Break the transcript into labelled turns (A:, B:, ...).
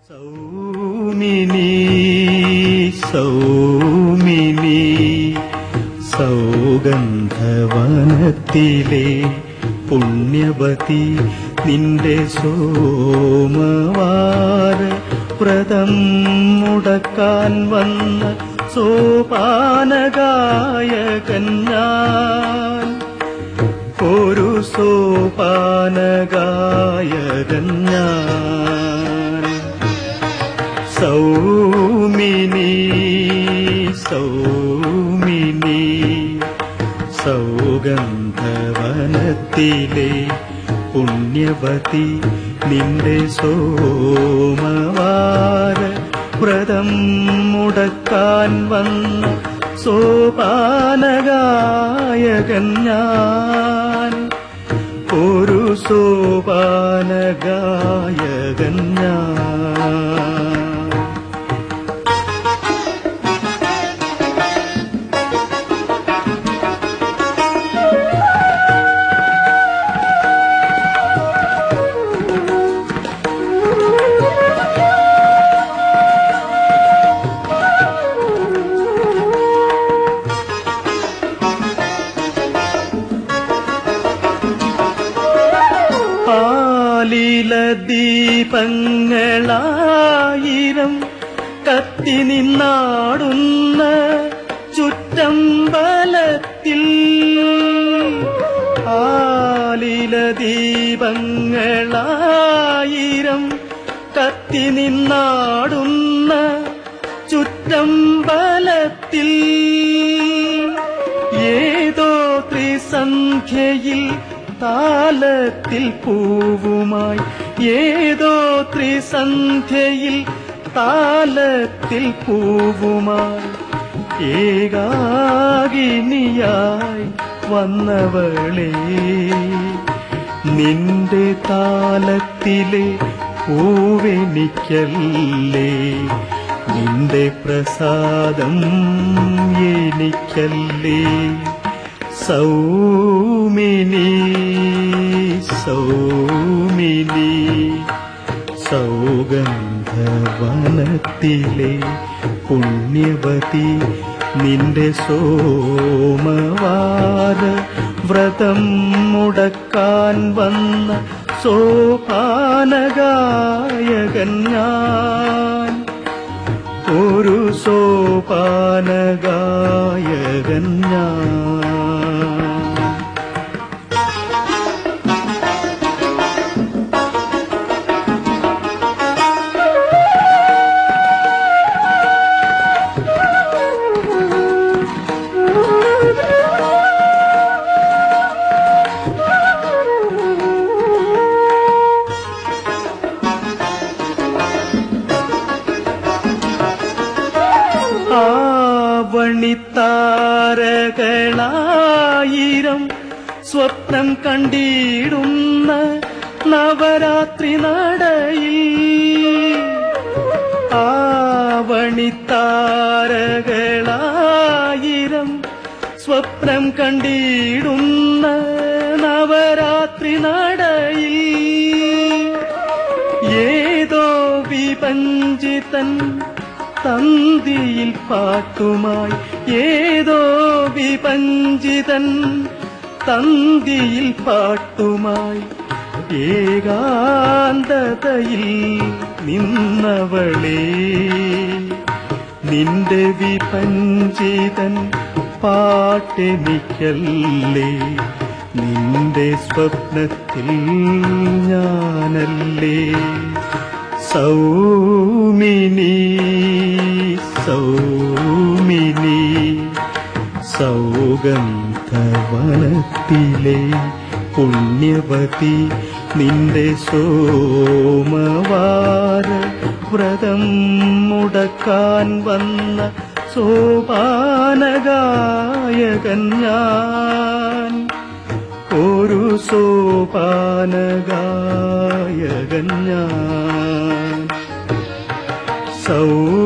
A: സൗമിനി സൗമിനി സൗഗന്ധവനത്തിലെ പുണ്യവതി നിന്റെ സോമവാര വ്രതം മുടക്കാൻ വന്ന സോപാനഗായകൻ ഞാൻ ഒരു സോപാനഗായകൻ ഞാൻ സൗമിനി സൗമിനി സൗഗന്ധവനത്തിലെ പുണ്യവതി നിന്റെ സോമവാര വ്രതം മുടക്കാൻ വന്ന സോപാനഗായകൻ ഞാൻ ഒരു സോപാനഗായകൻ ഞാൻ ആലില ദീപങ്ങളായിരം കത്തി നിന്നാടുന്ന ചുറ്റമ്പലത്തിൽ ആലില ദീപങ്ങളായിരം കത്തി നിന്നാടുന്ന ചുറ്റമ്പലത്തിൽ ഏതോ ത്രിസന്ധ്യയിൽ താലത്തിൽ പൂവുമായി ഏതോ ത്രിസന്ധ്യയിൽ താലത്തിൽ പൂവുമായി ഏകാകിനിയായി വന്നവളെ നിന്റെ താലത്തിലെ പൂവെനിക്കല്ലേ നിന്റെ പ്രസാദം എനിക്കല്ലേ സൗമിനി സൗമിനി സൗഗന്ധവനത്തിലെ പുണ്യവതി നിന്റെ സോമവാര വ്രതം മുടക്കാൻ വന്ന സോപാനഗായകൻ ഞാൻ ഒരു സോപാനഗായകൻ ഞാൻ ആവണിത്താരകളായിരം സ്വപ്നം കണ്ടിടുന്ന നവരാത്രി നടയിൽ ആവണിത്താരകളായിരം സ്വപ്നം കണ്ടിടുന്ന നവരാത്രി നടയിൽ ഏതോ വിപഞ്ചിതൻ തന്തിയിൽ പാട്ടുമായി ഏതോ വിപഞ്ചിതൻ തന്തിയിൽ പാട്ടുമായി ഏകാന്തതയിൽ നിന്നവളേ നിന്റെ വിപഞ്ചിതൻ പാട്ടെനിക്കല്ലേ നിന്റെ സ്വപ്നത്തിൽ ഞാനല്ലേ സൗമിനി സൗമിനി സൗഗന്ധവനത്തിലെ പുണ്യവതി നിന്റെ സോമവാര വ്രതം മുടക്കാൻ വന്ന സോപാനഗായകൻ ഞാൻ ഒരു സോപാനഗായകൻ ഞാൻ സൗ